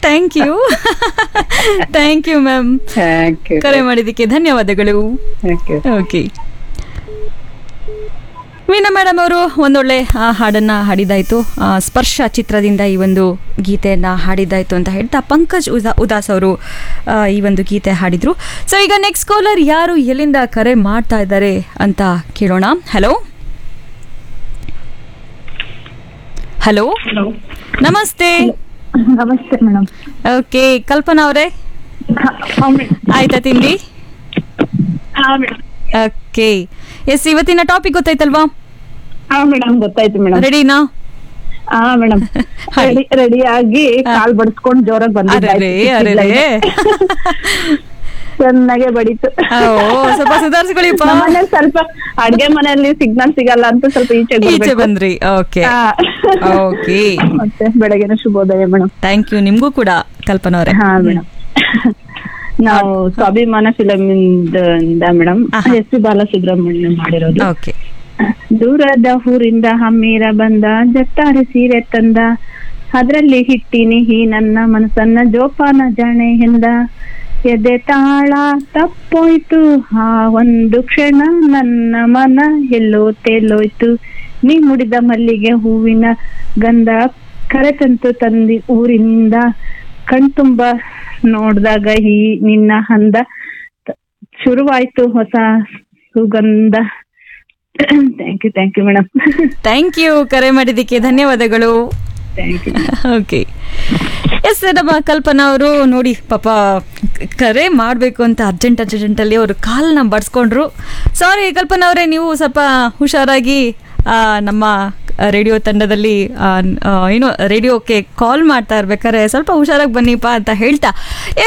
Thank you thank you ma'am thank you ಕರೆ ಮಾಡಿದ್ದಕ್ಕೆ ಧನ್ಯವಾದಗಳು thank you okay Meena madam ಅವರು ಒಂದೊಳ್ಳೆ ಆ, ಹಾಡನ್ನ ಹಾಡಿದಾಯ್ತು ಆ, ಸ್ಪರ್ಶ ಚಿತ್ರದಿಂದ ಈ ಒಂದು ಗೀತೆಯನ್ನ ಹಾಡಿದಾಯ್ತು ಅಂತ ಹೇಳ್ತಾ ಪಂಕಜ್ ಉದಾ ಉದಾಸ್ ಅವರು ಆ, ಈ ಒಂದು ಗೀತೆ ಹಾಡಿದ್ರು ಸೊ ಈಗ ನೆಕ್ಸ್ಟ್ ಕಾಲರ್ ಯಾರು ಎಲ್ಲಿಂದ ಕರೆ ಮಾಡ್ತಾ ಇದ್ದಾರೆ ಅಂತ ಕೇಳೋಣ ಹಲೋ ಹಲೋ ನಮಸ್ತೆ ನಮಸ್ತೆ ಮೇಡಮ್ ಓಕೆ ಕಲ್ಪನಾ ಅವರೇ ಆಯ್ತಾ ತಿಂಡಿ ಹಾ ಮೇಡಮ್ ಓಕೆ ಎಸ್ ಇವತ್ತಿನ ಟಾಪಿಕ್ ಗೊತ್ತಾಯ್ತಲ್ವಾ ಹಾ ಮೇಡಮ್ ಗೊತ್ತಾಯ್ತು ಮೇಡಮ್ ರೆಡಿನಾ ಹಾ ಮೇಡಮ್ ಹಾಯ್. ರೆಡಿ ರೆಡಿ ಆಗಿ ಕಾಲ್ ಬಡಿಸ್ಕೊಂಡ್ ಜೋರಾಗಿ ಅರೆರೇ, ಅರೆರೇ. ಬಂದಿದ್ದೆ ಚೆನ್ನಾಗೆ ಬಡೀತು ಓ ಸ್ವಲ್ಪ ಸುಧಾರಿಸ್ಕೊಳ್ಳಿಪ್ಪ ನಮ್ಮನೇಲಿ ಸ್ವಲ್ಪ ಅಡ್ಗೆ ಮನೆಯಲ್ಲಿ ಸಿಗ್ನಲ್ ಸಿಗಲ್ಲ ಅಂತ ಸ್ವಲ್ಪ ಈಚೆ ಈಚೆ ಬಂದ್ರಿ ಓಕೆ ಓಕೆ ಮತ್ತೆ ಬೆಳಗಿನ ಶುಭೋದಯ ಮೇಡಮ್ ಥ್ಯಾಂಕ್ ಯು ನಿಮ್ಗೂ ಕೂಡ ಕಲ್ಪನಾ ಅವರೇ ಹಾ ಮೇಡಮ್ ನಾವು ಸ್ವಾಭಿಮಾನ ಫಿಲಮ್ ಇಂದ ಮೇಡಮ್ ಆಹಾ. ಎಸ್ ಪಿ ಬಾಲಸುಬ್ರಹ್ಮಣ್ಯ ಮಾಡಿರೋದು ಓಕೆ ದೂರದ ಊರಿಂದ ಹಮ್ಮೀರ ಬಂದ ಜಟ್ಟಾರೆ ಸೀರೆ ತಂದ ಅದ್ರಲ್ಲಿ ಹಿಟ್ಟಿನಿ ಹಿ ನನ್ನ ಮನಸ್ಸನ್ನ ಜೋಪಾನ ಜಾಣೆ ಎಂದ ಎದೆ ತಾಳ ತಪ್ಪೋಯ್ತು ಆ ಒಂದು ಕ್ಷಣ ನನ್ನ ಮನ ಎಲ್ಲೋ ತೇಲೋಯ್ತು ನೀ ಮುಡಿದ ಮಲ್ಲಿಗೆ ಹೂವಿನ ಗಂಧ ಕರೆತಂತು ತಂದಿ ಊರಿಂದ ಕಣ್ತುಂಬ ನೋಡ್ದಾಗ ಈ ನಿನ್ನ ಹಂದ ತ- ಶುರುವಾಯ್ತು ಹೊಸ ಸುಗಂಧ thank you thank you madam thank you ಕರೆ ಮಾಡಿದ್ದಕ್ಕೆ ಧನ್ಯವಾದಗಳು ಥ್ಯಾಂಕ್ ಯು ಓಕೆ ಎಸ್ ನಮ್ಮ ಕಲ್ಪನಾ ಅವರು ನೋಡಿ ಪಾಪ ಕ- ಕರೆ ಮಾಡಬೇಕು ಅಂತ ಅರ್ಜೆಂಟ್ ಅರ್ಜೆಂಟಲ್ಲಿ ಅವರು ಕಾಲನ್ನ ಬಡ್ಸ್ಕೊಂಡ್ರು ಸಾರಿ ಕಲ್ಪನಾ ಅವರೇ ನೀವು ಸ್ವಲ್ಪ ಹುಷಾರಾಗಿ ಆ, ನಮ್ಮ ರೇಡಿಯೋ ತಂಡದಲ್ಲಿ ಆ, ನ್- ಆ, ಏನು ರೇಡಿಯೋಕ್ಕೆ ಕಾಲ್ ಮಾಡ್ತಾ ಇರ್ಬೇಕಾದ್ರೆ ಸ್ವಲ್ಪ ಹುಷಾರಾಗಿ ಬನ್ನಿಪ್ಪ ಅಂತ ಹೇಳ್ತಾ